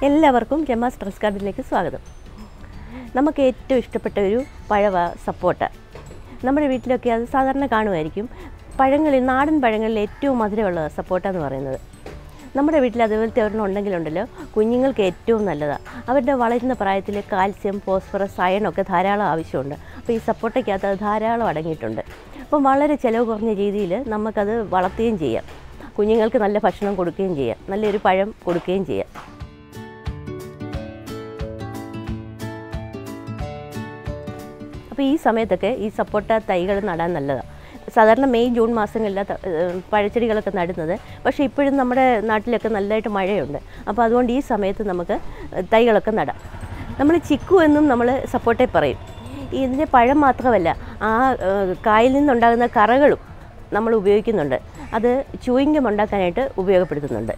എല്ലാവർക്കും രമ സ്ട്രെസ് ഗാർഡനിലേക്ക് സ്വാഗതം നമുക്ക് ഏറ്റവും ഇഷ്ടപ്പെട്ട ഒരു പഴവ സപ്പോട്ട നമ്മുടെ വീട്ടിലൊക്കെ അത് സാധാരണ കാണുമായിരിക്കും പഴങ്ങളിൽ നാടൻ പഴങ്ങളിൽ ഏറ്റവും മധുരമുള്ള സപ്പോട്ട എന്ന് പറയുന്നത് നമ്മുടെ വീട്ടിൽ അതുപോലത്തെ ഒരെണ്ണം ഉണ്ടെങ്കിലുണ്ടല്ലോ കുഞ്ഞുങ്ങൾക്ക് ഏറ്റവും നല്ലതാണ് അവരുടെ വളരുന്ന പ്രായത്തിൽ കാൽസ്യം ഫോസ്ഫറസ് അയൺ ഒക്കെ ധാരാളം ആവശ്യമുണ്ട് അപ്പോൾ ഈ സപ്പോട്ടയ്ക്കകത്ത് അത് ധാരാളം അടങ്ങിയിട്ടുണ്ട് അപ്പം വളരെ ചിലവ് കുറഞ്ഞ രീതിയിൽ നമുക്കത് വളർത്തുകയും ചെയ്യാം കുഞ്ഞുങ്ങൾക്ക് നല്ല ഭക്ഷണം കൊടുക്കുകയും ചെയ്യാം നല്ലൊരു പഴം കൊടുക്കുകയും ചെയ്യാം അപ്പോൾ ഈ സമയത്തൊക്കെ ഈ സപ്പോട്ട തൈകൾ നടാൻ നല്ലതാണ് സാധാരണ മെയ് ജൂൺ മാസങ്ങളിലാണ് ത- ഏഹ് പഴച്ചെടികളൊക്കെ നടുന്നത് പക്ഷേ ഇപ്പോഴും നമ്മുടെ നാട്ടിലൊക്കെ നല്ലതായിട്ട് മഴയുണ്ട് അപ്പോൾ അതുകൊണ്ട് ഈ സമയത്ത് നമുക്ക് തൈകളൊക്കെ നടാം നമ്മൾ ചിക്കു എന്നും നമ്മൾ സപ്പോട്ടയെ പറയും ഇതിൻ്റെ പഴം മാത്രമല്ല ആ ഏഹ് കായിൽ നിന്നുണ്ടാകുന്ന കറകളും നമ്മൾ ഉപയോഗിക്കുന്നുണ്ട് അത് ചൂയിങ്കം ഉണ്ടാക്കാനായിട്ട് ഉപയോഗപ്പെടുത്തുന്നുണ്ട്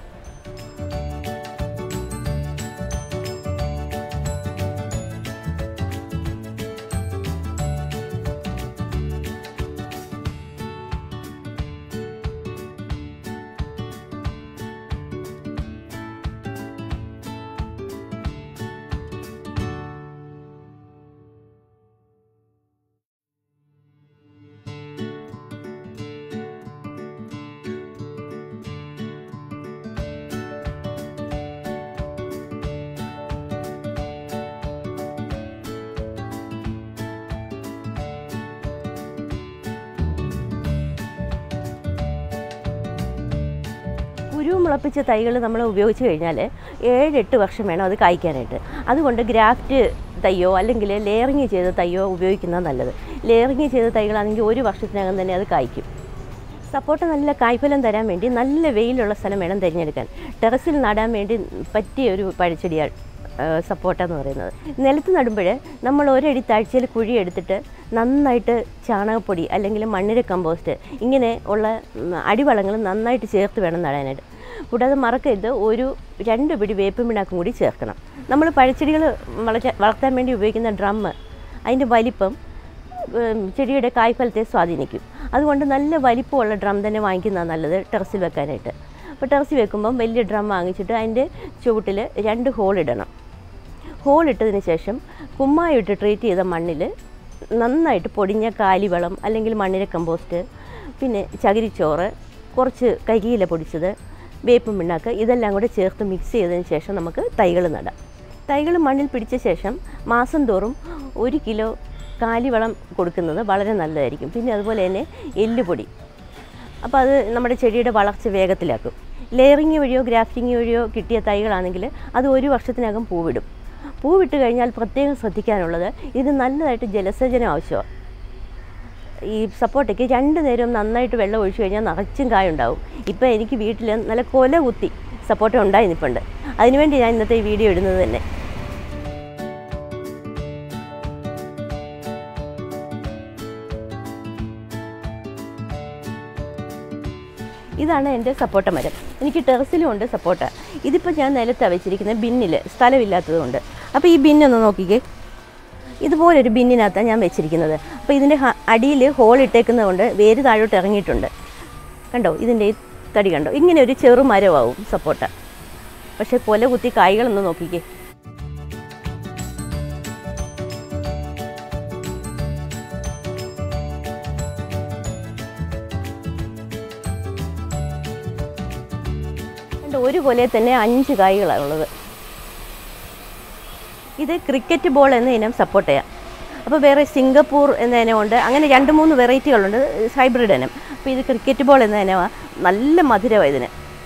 കുരു മുളപ്പിച്ച തൈകൾ നമ്മൾ ഉപയോഗിച്ച് കഴിഞ്ഞാൽ ഏഴ് എട്ട് വർഷം വേണം അത് കായ്ക്കാനായിട്ട് അതുകൊണ്ട് ഗ്രാഫ്റ്റ് തയ്യോ അല്ലെങ്കിൽ ലെയറിങ് ചെയ്ത തയ്യോ ഉപയോഗിക്കുന്നത് നല്ലത് ലെയറിങ് ചെയ്ത തൈകളാണെങ്കിൽ ഒരു വർഷത്തിനകം തന്നെ അത് കായ്ക്കും സപ്പോർട്ട് നല്ല കായ്ഫലം തരാൻ വേണ്ടി നല്ല വെയിലുള്ള സ്ഥലം വേണം തിരഞ്ഞെടുക്കാൻ ടെറസിൽ നടാൻ വേണ്ടി പറ്റിയ ഒരു പഴച്ചെടിയാണ് സപ്പോർട്ട എന്ന് പറയുന്നത് നിലത്ത് നടുമ്പോൾ നമ്മൾ ഒരടി താഴ്ചയിൽ കുഴി എടുത്തിട്ട് നന്നായിട്ട് ചാണകപ്പൊടി അല്ലെങ്കിൽ മണ്ണിര കമ്പോസ്റ്റ് ഇങ്ങനെ ഉള്ള ഉം, അടിവളങ്ങൾ നന്നായിട്ട് ചേർത്ത് വേണം നടാനായിട്ട് കൂടാതെ മറക്കരുത് ഒരു രണ്ട് പിടി വേപ്പും പിണ്ണാക്കും കൂടി ചേർക്കണം നമ്മൾ പഴച്ചെടികൾ വളർത്താൻ വളർത്താൻ വേണ്ടി ഉപയോഗിക്കുന്ന ഡ്രമ്മ് അതിൻ്റെ വലിപ്പം ഉം, ചെടിയുടെ കായ്ഫലത്തെ സ്വാധീനിക്കും അതുകൊണ്ട് നല്ല വലിപ്പമുള്ള ഡ്രം തന്നെ വാങ്ങിക്കുന്നതാണ് നല്ലത് ടെറസിൽ വെക്കാനായിട്ട് അപ്പോൾ ടെറസിൽ വെക്കുമ്പം വലിയ ഡ്രം വാങ്ങിച്ചിട്ട് അതിൻ്റെ ചുവട്ടിൽ രണ്ട് ഹോൾ ഇടണം ഹോൾ ഇട്ടതിന് ശേഷം കുമ്മായിട്ട് ട്രീറ്റ് ചെയ്ത മണ്ണിൽ നന്നായിട്ട് പൊടിഞ്ഞ കാലിവളം അല്ലെങ്കിൽ മണ്ണിര കമ്പോസ്റ്റ് പിന്നെ ചകിരിച്ചോറ് കുറച്ച് കരിയില പൊടിച്ചത് വേപ്പും പിണ്ണാക്ക് ഇതെല്ലാം കൂടെ ചേർത്ത് മിക്സ് ചെയ്തതിന് ശേഷം നമുക്ക് തൈകൾ നടാം തൈകൾ മണ്ണിൽ പിടിച്ച ശേഷം മാസം തോറും ഒരു കിലോ കാലിവളം കൊടുക്കുന്നത് വളരെ നല്ലതായിരിക്കും പിന്നെ അതുപോലെ തന്നെ എല്ലുപൊടി അപ്പോൾ അത് നമ്മുടെ ചെടിയുടെ വളർച്ച വേഗത്തിലാക്കും ലെയറിങ് വഴിയോ ഗ്രാഫ്റ്റിംഗ് വഴിയോ കിട്ടിയ തൈകളാണെങ്കിൽ അത് ഒരു വർഷത്തിനകം പൂവിടും പൂവിട്ട് കഴിഞ്ഞാൽ പ്രത്യേകം ശ്രദ്ധിക്കാനുള്ളത് ഇതിന് നല്ലതായിട്ട് ജലസേചനം ആവശ്യമാണ് ഈ സപ്പോർട്ടയ്ക്ക് രണ്ട് നേരവും നന്നായിട്ട് വെള്ളം ഒഴിച്ചു കഴിഞ്ഞാൽ നിറച്ചും കായ ഉണ്ടാവും ഇപ്പോൾ എനിക്ക് വീട്ടിൽ നല്ല കൊല കുത്തി സപ്പോർട്ട ഉണ്ടായി നിൽപ്പുണ്ട് അതിനുവേണ്ടി ഞാൻ ഇന്നത്തെ ഈ വീഡിയോ ഇടുന്നത് തന്നെ ഇതാണ് എൻ്റെ സപ്പോട്ട മരം എനിക്ക് ടെറസിലും ഉണ്ട് സപ്പോട്ട ഇതിപ്പോൾ ഞാൻ നിലത്താണ് വെച്ചിരിക്കുന്നത് ബിന്നിൽ സ്ഥലമില്ലാത്തതുകൊണ്ട് അപ്പോൾ ഈ ബിന്നൊന്ന് നോക്കിക്കേ ഇതുപോലൊരു ബിന്നിനകത്താണ് ഞാൻ വെച്ചിരിക്കുന്നത് അപ്പോൾ ഇതിൻ്റെ ഹ- അടിയിൽ ഹോൾ ഇട്ടേക്കുന്നത് കൊണ്ട് വേര് താഴോട്ട് ഇറങ്ങിയിട്ടുണ്ട് കണ്ടോ ഇതിൻ്റെ ഈ തടി കണ്ടോ ഇങ്ങനെ ഒരു ചെറു മരമാവും സപ്പോട്ട പക്ഷേ കൊല കുത്തി കായ്കളൊന്ന് നോക്കിക്കേ കണ്ടോ ഒരു കൊലയിൽ തന്നെ അഞ്ച് കായ്കളാണ് ഉള്ളത് ഇത് ക്രിക്കറ്റ് ബോൾ എന്ന ഇനം സപ്പോർട്ട് ചെയ്യാം അപ്പോൾ വേറെ സിംഗപ്പൂർ എന്ന ഇനമുണ്ട് അങ്ങനെ രണ്ട് മൂന്ന് വെറൈറ്റികളുണ്ട് ഹൈബ്രിഡ് ഇനം അപ്പോൾ ഇത് ക്രിക്കറ്റ് ബോൾ എന്ന ഇനമാണ് നല്ല മധുരമാണ് ഇതിന്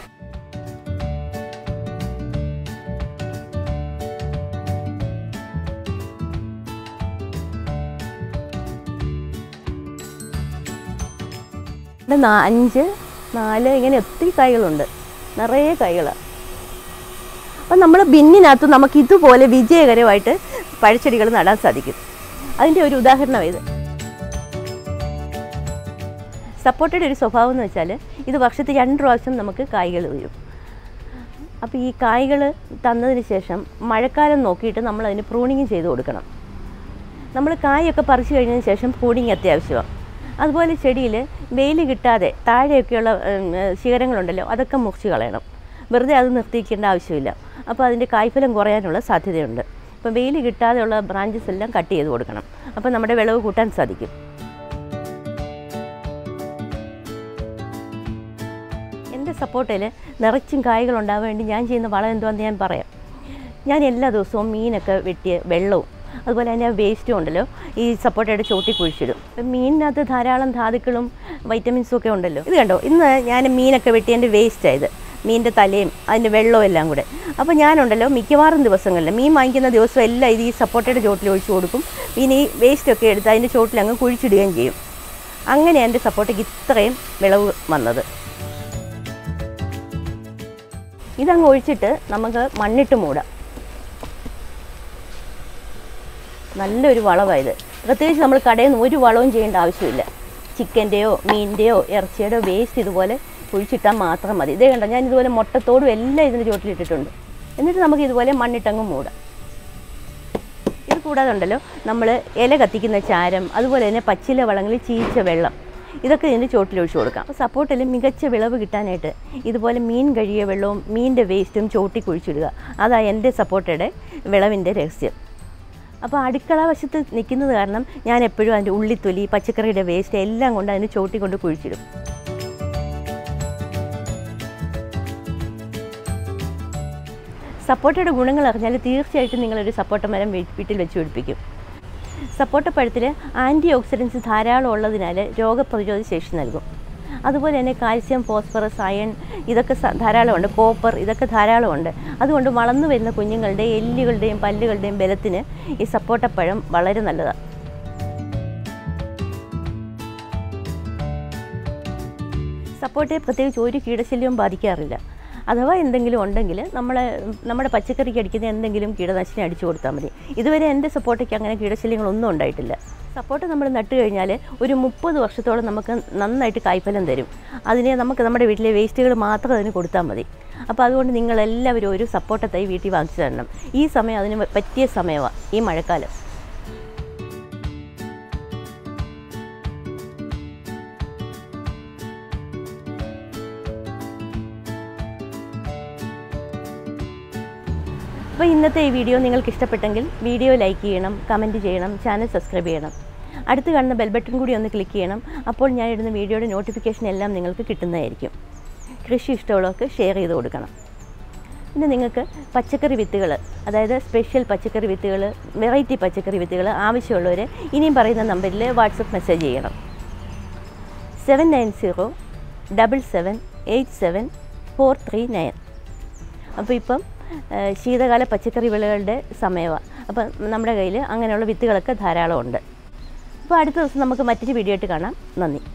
ഇവിടെ നാ- അഞ്ച് നാല് ഇങ്ങനെ ഒത്തിരി കായ്കളുണ്ട് നിറയെ കായ്കളാണ് അപ്പം നമ്മൾ ബിന്നിനകത്ത് നമുക്ക് ഇതുപോലെ വിജയകരമായിട്ട് പഴച്ചെടികൾ നടാൻ സാധിക്കും അതിൻ്റെ ഒരു ഉദാഹരണമാണ് ഇത് സപ്പോർട്ടയുടെ ഒരു സ്വഭാവം എന്ന് വെച്ചാൽ ഇത് വർഷത്തിൽ രണ്ട് പ്രാവശ്യം നമുക്ക് കായ്കൾ വരും അപ്പോൾ ഈ കായ്കൾ തന്നതിന് ശേഷം മഴക്കാലം നോക്കിയിട്ട് നമ്മൾ അതിന് പ്രൂണിങ് ചെയ്ത് കൊടുക്കണം നമ്മൾ കായൊക്കെ പറിച്ചു കഴിഞ്ഞതിന് ശേഷം പ്രൂണിങ് അത്യാവശ്യമാണ് അതുപോലെ ചെടിയിൽ വെയിൽ കിട്ടാതെ താഴെയൊക്കെയുള്ള ഉം, ശിഖരങ്ങളുണ്ടല്ലോ അതൊക്കെ മുറിച്ച് കളയണം വെറുതെ അത് നിർത്തിക്കേണ്ട ആവശ്യമില്ല അപ്പോൾ അതിൻ്റെ കായ്ഫലം കുറയാനുള്ള സാധ്യതയുണ്ട് അപ്പോൾ വെയിൽ കിട്ടാതെയുള്ള ബ്രാഞ്ചസ് എല്ലാം കട്ട് ചെയ്ത് കൊടുക്കണം അപ്പോൾ നമ്മുടെ വിളവ് കൂട്ടാൻ സാധിക്കും എൻ്റെ സപ്പോർട്ടിൽ നിറച്ചും കായ്കൾ ഉണ്ടാകാൻ വേണ്ടി ഞാൻ ചെയ്യുന്ന വളം എന്തുവാന്ന് ഞാൻ പറയാം ഞാൻ എല്ലാ ദിവസവും മീനൊക്കെ വെട്ടിയ വെള്ളവും അതുപോലെ തന്നെ വേസ്റ്റും ഉണ്ടല്ലോ ഈ സപ്പോർട്ടയുടെ ചോട്ടി കുഴിച്ചിടും അപ്പം മീനിനകത്ത് ധാരാളം ധാതുക്കളും വൈറ്റമിൻസും ഒക്കെ ഉണ്ടല്ലോ ഇത് കണ്ടോ ഇന്ന് ഞാൻ മീനൊക്കെ വെട്ടിയതിൻ്റെ വേസ്റ്റായത് മീനിൻ്റെ തലയും അതിൻ്റെ വെള്ളവും എല്ലാം കൂടെ അപ്പോൾ ഞാനുണ്ടല്ലോ മിക്കവാറും ദിവസങ്ങളിൽ മീൻ വാങ്ങിക്കുന്ന ദിവസം എല്ലാം ഇത് ഈ സപ്പോർട്ടയുടെ ചോട്ടിൽ ഒഴിച്ചു കൊടുക്കും പിന്നെ ഈ വേസ്റ്റൊക്കെ എടുത്ത് അതിൻ്റെ ചോട്ടിൽ അങ്ങ് കുഴിച്ചിടുകയും ചെയ്യും അങ്ങനെ എൻ്റെ സപ്പോർട്ടയ്ക്ക് ഇത്രയും വിളവ് വന്നത് ഇതങ്ങ് ഒഴിച്ചിട്ട് നമുക്ക് മണ്ണിട്ട് മൂടാം നല്ലൊരു വളമാണ് ഇത് പ്രത്യേകിച്ച് നമ്മൾ കടയിൽ നിന്ന് ഒരു വളവും ചെയ്യേണ്ട ആവശ്യമില്ല ചിക്കൻ്റെയോ മീനിൻ്റെയോ ഇറച്ചിയുടെയോ വേസ്റ്റ് ഇതുപോലെ കുഴിച്ചിട്ടാൽ മാത്രം മതി ഇതേ കണ്ടോ ഞാൻ ഇതുപോലെ മുട്ടത്തോടും എല്ലാം ഇതിൻ്റെ ചോട്ടിലിട്ടിട്ടുണ്ട് എന്നിട്ട് നമുക്ക് ഇതുപോലെ മണ്ണിട്ടങ്ങ് മൂടാം ഇത് കൂടാതെ ഉണ്ടല്ലോ നമ്മൾ ഇല കത്തിക്കുന്ന ചാരം അതുപോലെ തന്നെ പച്ചില വളങ്ങളിൽ ചീച്ച വെള്ളം ഇതൊക്കെ ഇതിൻ്റെ ചോട്ടിലൊഴിച്ച് കൊടുക്കാം അപ്പോൾ സപ്പോർട്ടിൽ മികച്ച വിളവ് കിട്ടാനായിട്ട് ഇതുപോലെ മീൻ കഴുകിയ വെള്ളവും മീനിൻ്റെ വേസ്റ്റും ചോട്ടി കുഴിച്ചിടുക അതാ എൻ്റെ സപ്പോർട്ടയുടെ വിളവിൻ്റെ രഹസ്യം അപ്പോൾ അടുക്കള വശത്ത് നിൽക്കുന്നത് കാരണം ഞാൻ എപ്പോഴും അതിൻ്റെ ഉള്ളിത്തൊലി പച്ചക്കറിയുടെ വേസ്റ്റ് എല്ലാം കൊണ്ട് അതിന് ചോട്ടി കൊണ്ട് കുഴിച്ചിടും സപ്പോർട്ടയുടെ ഗുണങ്ങൾ അറിഞ്ഞാൽ തീർച്ചയായിട്ടും നിങ്ങളൊരു സപ്പോർട്ട മരം വീ- വീട്ടിൽ വെച്ച് പിടിപ്പിക്കും സപ്പോർട്ട പഴത്തിൽ ആൻറ്റി ഓക്സിഡൻസ് ധാരാളം ഉള്ളതിനാൽ രോഗപ്രതിരോധ ശേഷി നൽകും അതുപോലെ തന്നെ കാൽസ്യം ഫോസ്ഫറസ് അയൺ ഇതൊക്കെ സ- ധാരാളമുണ്ട് കോപ്പർ ഇതൊക്കെ ധാരാളമുണ്ട് അതുകൊണ്ട് വളർന്നു വരുന്ന കുഞ്ഞുങ്ങളുടെ എല്ലുകളുടെയും പല്ലുകളുടെയും ബലത്തിന് ഈ സപ്പോട്ടപ്പഴം വളരെ നല്ലതാണ് സപ്പോർട്ടയെ പ്രത്യേകിച്ച് ഒരു കീടശല്യവും ബാധിക്കാറില്ല അഥവാ എന്തെങ്കിലും ഉണ്ടെങ്കിൽ നമ്മളെ നമ്മുടെ പച്ചക്കറിക്ക് അടിക്കുന്ന എന്തെങ്കിലും കീടനാശിനി അടിച്ചു കൊടുത്താൽ മതി ഇതുവരെ എൻ്റെ സപ്പോർട്ടയ്ക്ക് അങ്ങനെ കീടശല്യങ്ങളൊന്നും ഉണ്ടായിട്ടില്ല സപ്പോർട്ട് നമ്മൾ നട്ട് കഴിഞ്ഞാൽ ഒരു മുപ്പത് വർഷത്തോളം നമുക്ക് നന്നായിട്ട് കായ്ഫലം തരും അതിനെ നമുക്ക് നമ്മുടെ വീട്ടിലെ വേസ്റ്റുകൾ മാത്രം അതിന് കൊടുത്താൽ മതി അപ്പോൾ അതുകൊണ്ട് നിങ്ങളെല്ലാവരും ഒരു സപ്പോർട്ട തൈ വീട്ടിൽ വാങ്ങിച്ചു തരണം ഈ സമയം അതിന് പറ്റിയ സമയമാണ് ഈ മഴക്കാലം അപ്പോൾ ഇന്നത്തെ ഈ വീഡിയോ നിങ്ങൾക്ക് ഇഷ്ടപ്പെട്ടെങ്കിൽ വീഡിയോ ലൈക്ക് ചെയ്യണം കമൻറ്റ് ചെയ്യണം ചാനൽ സബ്സ്ക്രൈബ് ചെയ്യണം അടുത്ത് കാണുന്ന ബെൽ ബട്ടൺ കൂടി ഒന്ന് ക്ലിക്ക് ചെയ്യണം അപ്പോൾ ഞാൻ ഇടുന്ന വീഡിയോയുടെ നോട്ടിഫിക്കേഷൻ എല്ലാം നിങ്ങൾക്ക് കിട്ടുന്നതായിരിക്കും കൃഷി ഇഷ്ടമുള്ളവർക്ക് ഷെയർ ചെയ്ത് കൊടുക്കണം പിന്നെ നിങ്ങൾക്ക് പച്ചക്കറി വിത്തുകൾ അതായത് സ്പെഷ്യൽ പച്ചക്കറി വിത്തുകൾ വെറൈറ്റി പച്ചക്കറി വിത്തുകൾ ആവശ്യമുള്ളവർ ഇനിയും പറയുന്ന നമ്പറിൽ വാട്സപ്പ് മെസ്സേജ് ചെയ്യണം seven nine zero double seven eight seven four three nine അപ്പോൾ ഇപ്പം ആ, ശീതകാല പച്ചക്കറി വിളകളുടെ സമയമാണ് അപ്പം നമ്മുടെ കയ്യിൽ അങ്ങനെയുള്ള വിത്തുകളൊക്കെ ധാരാളം ഉണ്ട് അപ്പോൾ അടുത്ത ദിവസം നമുക്ക് മറ്റൊരു വീഡിയോ ആയിട്ട് കാണാം നന്ദി